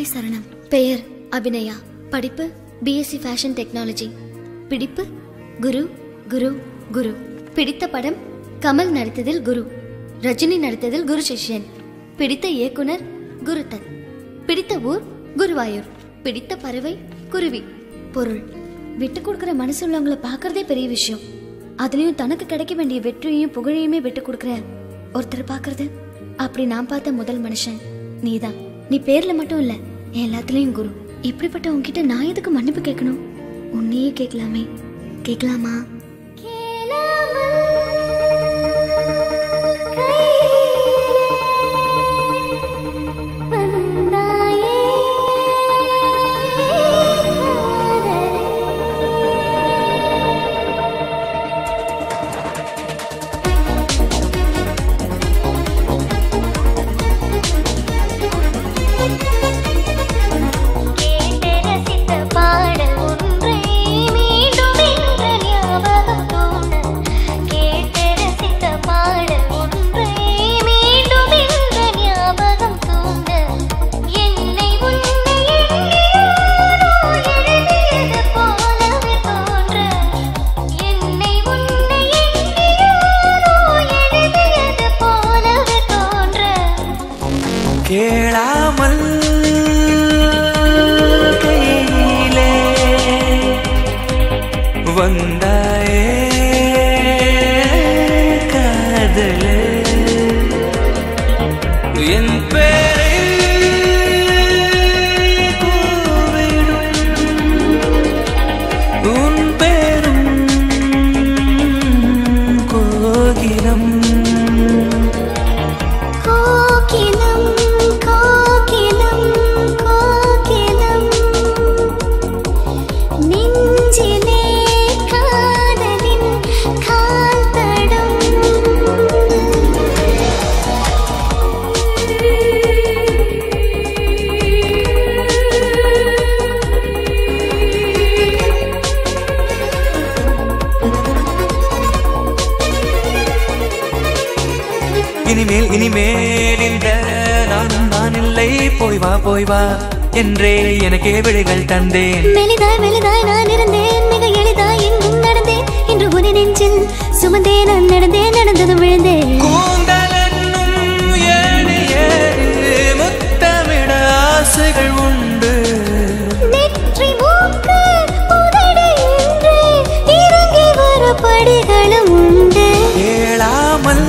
குருவே சரணம் பெயர் அபிநயா படிப்பு பிஎஸ்சி ஃபேஷன் டெக்னாலஜி பிடிப்பு குரு குரு குரு பிடித்த படம் கமல் நடித்ததில் குரு ரஜினி நடித்ததில் குரு சிஷ்யன் பிடித்த இயக்குனர் குருதத் பிடித்த ஊர் குருவாயூர் பிடித்த பறவை குருவி பொருள் விட்டு கொடுக்கிற மனசு உள்ளவங்கள பார்க்கறதே பெரிய விஷயம் அதுலயும் தனக்கு கிடைக்க வேண்டிய வெற்றியையும் புகழையுமே விட்டு கொடுக்கிற ஒருத்தர் பார்க்கறது அப்படி நான் பார்த்த முதல் மனுஷன் நீதான் நீ பேர்ல மட்டும் இல்ல எல்லாத்துலயும் குரு இப்படிப்பட்ட உன்கிட்ட நான் எதுக்கு மன்னிப்பு கேட்கணும் உன்னையே கேட்கலாமே கேட்கலாமா கேட்டு ரசித்த பாடல் ஒன்றை மீண்டும் என்ற ஞாபகம் தோண கேட்டு ரசித்த பாடல் ஒன்றை மீண்டும் என்ற ஞாபகம் தோண என்னை உன்னை எண்ணியாரோ எழுதியது போலவே தோன்ற என்னை உன்னை எண்ணியாரோ எழுதியது போலவே தோன்ற கேளாமல் கையிலே வந்தாயே காதலே என் பேரை கூவிடும் உன் பேரும் கோகிலம் கோகிலம் கோகிலம் கோகிலம் நெஞ்சிலே காதலின் கால் தடம் இனிமேல் இனிமேல் இந்த நானும் நான் இல்லை போய் வா போய் வா என்றே எனக்கே விடைகள் தந்தேன் மெலிதாய் மெலிதாய் நான் இருந்தேன் மிக எளிதாய் எங்கும் நடந்தேன் இன்று உன நெஞ்சில் சுமந்தேன் நான் நடந்தேன் நடந்ததும் விழுந்தேன் கூந்தலென்னும் ஏணி ஏறி முத்தமிட ஆசைகள் உண்டு நெற்றி மூக்கு உதடு என்று இறங்கி வர படிகளும் உண்டு கேளாமல்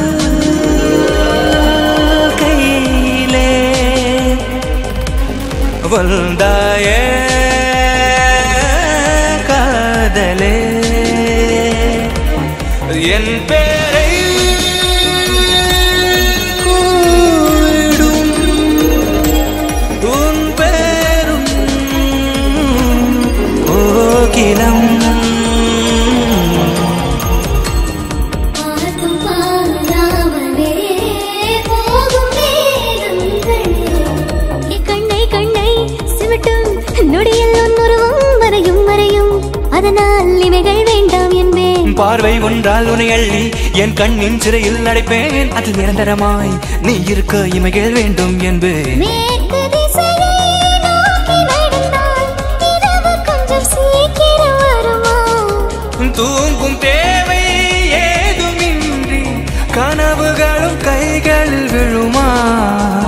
கையிலே வந்தாயே காதலே என் பேரை கூடும் உன் பேரும் கோகிலம் பார்த்தும் பாராமலே போகும் வேகங்களே. இக்கண்ணை கண்ணை சிமிட்டும் நொடியில் உன்னுருவம் வரையும் வரையும் அதனால் இவைகள் வேண்டாம் என்பேன் பார்வை ஒன்றால் உன்னை அள்ளி என் கண்ணின் சிறையில் அடைப்பேன் அது நிரந்தரமாய் நீ இருக்க இமைகள் வேண்டும் என்பேன் மேற்கு திசையை நோக்கி நடந்தால் இரவு கொஞ்சம் சீக்கிரம் வருமா தூங்கும் தேவை ஏதுமின்றி கனவுகளும் கைகளில் விழுமா